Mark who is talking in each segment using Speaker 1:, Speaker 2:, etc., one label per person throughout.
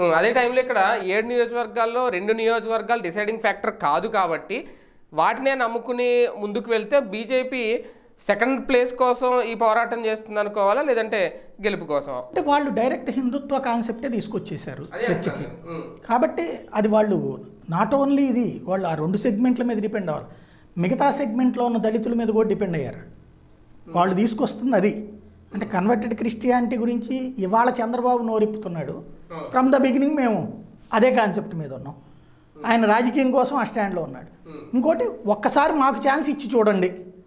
Speaker 1: ఉమ్, అదే టైంలో ఇక్కడ ఏడు నియోజకవర్గాల్లో రెండు నియోజకవర్గాలు డిసైడింగ్ ఫ్యాక్టర్ కాదు కాబట్టి వాటినే నమ్ముకుని ముందుకు వెళ్తే బీజేపీ సెకండ్ ప్లేస్ కోసం ఈ పోరాటం చేస్తుంది అనుకోవాలా లేదంటే గెలుపు కోసం
Speaker 2: అంటే వాళ్ళు డైరెక్ట్ హిందుత్వ కాన్సెప్టే తీసుకొచ్చేసారు చర్చకి కాబట్టి అది వాళ్ళు నాట్ ఓన్లీ ఇది వాళ్ళు ఆ రెండు సెగ్మెంట్ల మీద డిపెండ్ అవ్వాలి మిగతా సెగ్మెంట్లో ఉన్న దళితుల మీద కూడా డిపెండ్ అయ్యారు వాళ్ళు తీసుకొస్తుంది అది అంటే కన్వర్టెడ్ క్రిస్టియానిటీ గురించి ఇవాళ చంద్రబాబు నోరెప్పుతున్నాడు ఫ్రమ్ ద బిగినింగ్ మేము అదే కాన్సెప్ట్ మీద ఉన్నాం ఆయన రాజకీయం కోసం ఆ స్టాండ్లో ఉన్నాడు ఇంకోటి ఒక్కసారి మాకు ఛాన్స్ ఇచ్చి చూడండి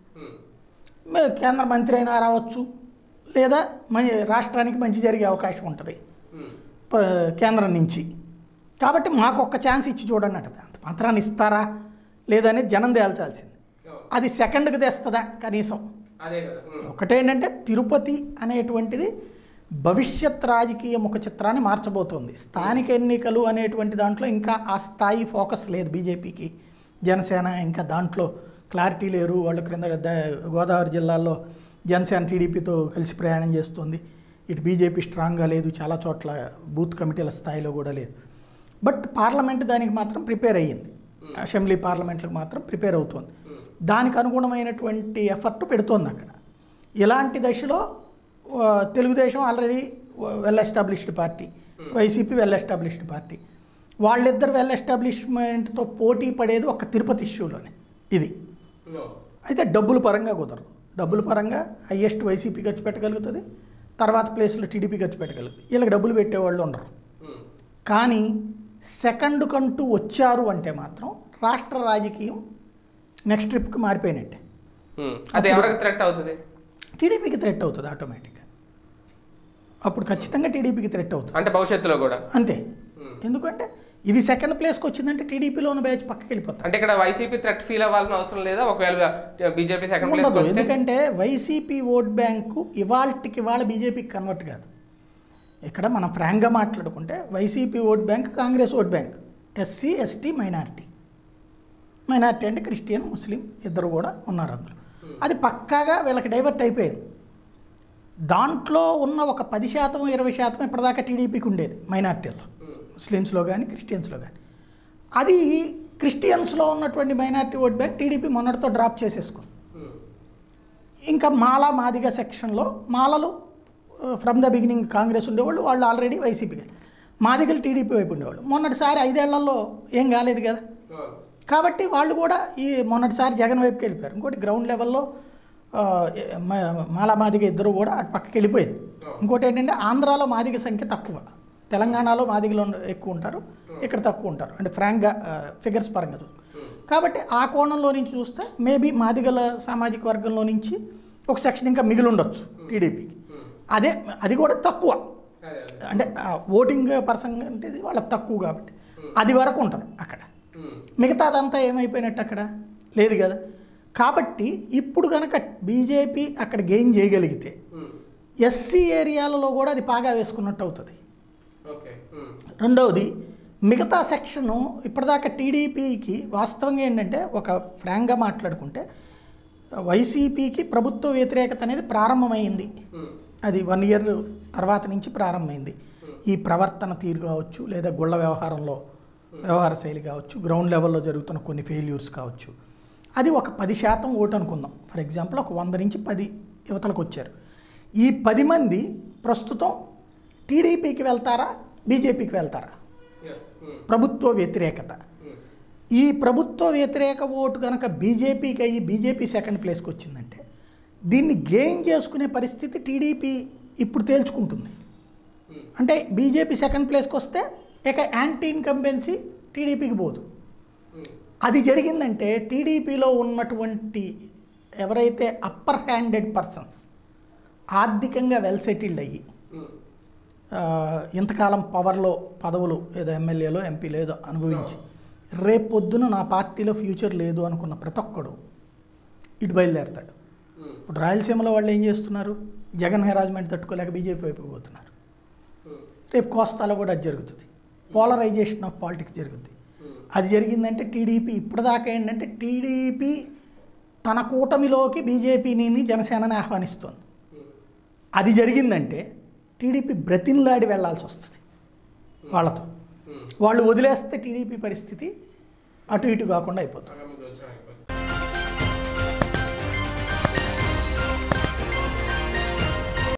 Speaker 2: మే- కేంద్ర మంత్రి అయినా రావచ్చు లేదా మన రాష్ట్రానికి మంచి జరిగే అవకాశం ఉంటుంది ప- కేంద్రం నుంచి కాబట్టి మాకు ఒక్క ఛాన్స్ ఇచ్చి చూడండి అంటది అంత మాత్రాన్ని ఇస్తారా లేదనేది జనం తేల్చాల్సింది అది సెకండ్కి తెస్తుందా కనీసం
Speaker 1: అదే కదా
Speaker 2: ఒకటేంటంటే తిరుపతి అనేటువంటిది భవిష్యత్ రాజకీయ ముఖ చిత్రాన్ని మార్చబోతోంది స్థానిక ఎన్నికలు అనేటువంటి దాంట్లో ఇంకా ఆ స్థాయి ఫోకస్ లేదు బీజేపీకి జనసేన ఇంకా దాంట్లో క్లారిటీ లేరు వాళ్ళు క్రింద ద- గోదావరి జిల్లాల్లో జనసేన టీడీపీతో కలిసి ప్రయాణం చేస్తుంది ఇటు బీజేపీ స్ట్రాంగ్గా లేదు చాలా చోట్ల బూత్ కమిటీల స్థాయిలో కూడా లేదు బట్ పార్లమెంట్ దానికి మాత్రం ప్రిపేర్ అయ్యింది అసెంబ్లీ పార్లమెంట్లకు మాత్రం ప్రిపేర్ అవుతుంది దానికి అనుగుణమైనటువంటి ఎఫర్ట్ పెడుతోంది అక్కడ ఇలాంటి దశలో ఆ, Telugu Desam already well established party YCP well established party వాళ్ళిద్దరు వెల్ ఎస్టాబ్లిష్మెంట్తో పోటీ పడేది ఒక తిరుపతి ఇష్యూలోనే ఇది అయితే డబ్బుల పరంగా కుదరదు డబ్బుల పరంగా హయ్యెస్ట్ వైసీపీ ఖర్చు పెట్టగలుగుతుంది తర్వాత ప్లేస్లో టీడీపీ ఖర్చు పెట్టగలుగుతుంది వీళ్ళకి డబ్బులు పెట్టేవాళ్ళు ఉండరు కానీ సెకండ్ కంటూ వచ్చారు అంటే మాత్రం రాష్ట్ర రాజకీయం నెక్స్ట్ ట్రిప్కి మారిపోయినట్టే
Speaker 1: ఉమ్, అది ఎవరికి థ్రెట్ అవుతుంది
Speaker 2: టీడీపీకి థ్రెట్ అవుతుంది ఆటోమేటిక్గా అప్పుడు ఖచ్చితంగా టీడీపీకి థ్రెట్ అవుతుంది
Speaker 1: అంటే భవిష్యత్తులో కూడా
Speaker 2: అంతే ఎందుకంటే ఇది సెకండ్ ప్లేస్కి వచ్చిందంటే టీడీపీలో ఉన్న బ్యాచ్ పక్కకి వెళ్ళిపోతారు
Speaker 1: అంటే ఇక్కడ వైసీపీ థ్రెట్ ఫీల్ అవ్వాల్సిన అవసరం లేదా ఒకవేళ బీజేపీ సెకండ్ ప్లేస్
Speaker 2: ఉండదు
Speaker 1: వస్తే
Speaker 2: ఎందుకంటే వైసీపీ ఓట్ బ్యాంకు ఇవాళకి ఇవాళ బీజేపీకి కన్వర్ట్ కాదు ఇక్కడ మనం ఫ్రాంక్గా మాట్లాడుకుంటే YCP vote bank Congress vote bank SC ST minority minority అంటే క్రిస్టియన్ ముస్లిం ఇద్దరు కూడా ఉన్నారు అందులో అది పక్కాగా వీళ్ళకి డైవర్ట్ అయిపోయింది దాంట్లో ఉన్న ఒక పది శాతం ఇరవై శాతం ఇప్పటిదాకా టీడీపీకి ఉండేది మైనారిటీల్లో ముస్లిమ్స్లో కానీ క్రిస్టియన్స్లో కానీ అది క్రిస్టియన్స్లో ఉన్నటువంటి మైనారిటీ ఓట్ బ్యాంక్ టీడీపీ మొన్నటితో డ్రాప్ చేసేసుకుంది ఇంకా మాల మాదిగ సెక్షన్లో మాలలు ఫ్రమ్ ద బిగినింగ్ కాంగ్రెస్ ఉండేవాళ్ళు వాళ్ళు ఆల్రెడీ వైసీపీ మాదిగలు టీడీపీ వైపు ఉండేవాళ్ళు మొన్నటిసారి ఐదేళ్లలో ఏం కాలేదు కదా కాబట్టి వాళ్ళు కూడా ఈ మొన్నటిసారి జగన్ వైపుకి వెళ్ళిపోయారు ఇంకోటి గ్రౌండ్ లెవెల్లో ఆ, మ- మాల మాదిగ ఇద్దరు కూడా అటు పక్కకి వెళ్ళిపోయింది ఇంకోటి ఏంటంటే ఆంధ్రాలో మాదిగ సంఖ్య తక్కువ తెలంగాణలో మాదిగలు ఉన్న- ఎక్కువ ఉంటారు ఇక్కడ తక్కువ ఉంటారు అంటే ఫ్రాంక్గా ఫిగర్స్ పరంగా చూస్తే కాబట్టి ఆ కోణంలో నుంచి చూస్తే మేబీ మాదిగల సామాజిక వర్గంలో నుంచి ఒక సెక్షన్ ఇంకా మిగిలి ఉండొచ్చు టీడీపీకి అదే అది కూడా తక్కువ అంటే ఓటింగ్ పర్సంటేజ్ వాళ్ళకి తక్కువ కాబట్టి అది వరకు ఉంటుంది అక్కడ మిగతాదంతా ఏమైపోయినట్టు అక్కడ లేదు కదా కాబట్టి ఇప్పుడు కనుక బీజేపీ అక్కడ గెయిన్ చేయగలిగితే ఎస్సీ ఏరియాలలో కూడా అది బాగా వేసుకున్నట్టు అవుతుంది
Speaker 1: ఓకే
Speaker 2: రెండవది మిగతా సెక్షను ఇప్పటిదాకా టీడీపీకి వాస్తవంగా ఏంటంటే ఒక ఫ్రాంక్గా మాట్లాడుకుంటే వైసీపీకి ప్రభుత్వ వ్యతిరేకత అనేది ప్రారంభమైంది అది వన్ ఇయర్ తర్వాత నుంచి ప్రారంభమైంది ఈ ప్రవర్తన తీరు కావచ్చు లేదా గుళ్ళ వ్యవహారంలో వ్యవహార శైలి కావచ్చు గ్రౌండ్ లెవెల్లో జరుగుతున్న కొన్ని ఫెయిల్యూర్స్ కావచ్చు అది ఒక పది శాతం ఓటు అనుకుందాం ఫర్ ఎగ్జాంపుల్ ఒక వంద నుంచి పది యువతలకు వచ్చారు ఈ పది మంది ప్రస్తుతం టీడీపీకి వెళ్తారా బీజేపీకి వెళ్తారా ప్రభుత్వ వ్యతిరేకత ఈ ప్రభుత్వ వ్యతిరేక ఓటు కనుక బీజేపీకి అయ్యి బీజేపీ సెకండ్ ప్లేస్కి వచ్చిందంటే దీన్ని గెయిన్ చేసుకునే పరిస్థితి టీడీపీ ఇప్పుడు తేల్చుకుంటుంది అంటే బీజేపీ సెకండ్ ప్లేస్కి వస్తే ఇక యాంటీ ఇన్కంబెన్సీ టీడీపీకి పోదు అది జరిగిందంటే టీడీపీలో ఉన్నటువంటి ఎవరైతే అప్పర్ హ్యాండెడ్ పర్సన్స్ ఆర్థికంగా వెల్ సెటిల్డ్ అయ్యి ఆ, ఇంతకాలం పవర్లో పదవులు ఏదో ఎమ్మెల్యేలో ఎంపీలో ఏదో అనుభవించి రేపొద్దున నా పార్టీలో ఫ్యూచర్ లేదు అనుకున్న ప్రతి ఒక్కడు ఇటు బయలుదేరతాడు ఇప్పుడు రాయలసీమలో వాళ్ళు ఏం చేస్తున్నారు జగన్ హెరాజ్మెంట్ తట్టుకోలేక బీజేపీ వైపుకి పోతున్నారు రేపు కోస్తాలో కూడా అది జరుగుతుంది పోలరైజేషన్ ఆఫ్ పాలిటిక్స్ జరుగుతుంది అది జరిగిందంటే టీడీపీ ఇప్పటిదాకా ఏంటంటే టీడీపీ తన కూటమిలోకి బీజేపీని జనసేనని ఆహ్వానిస్తోంది అది జరిగిందంటే టీడీపీ బ్రతిన్లాడి వెళ్లాల్సి వస్తుంది వాళ్ళతో వాళ్ళు వదిలేస్తే టీడీపీ పరిస్థితి అటు ఇటు కాకుండా అయిపోతుంది
Speaker 1: ఆగామి గోచరం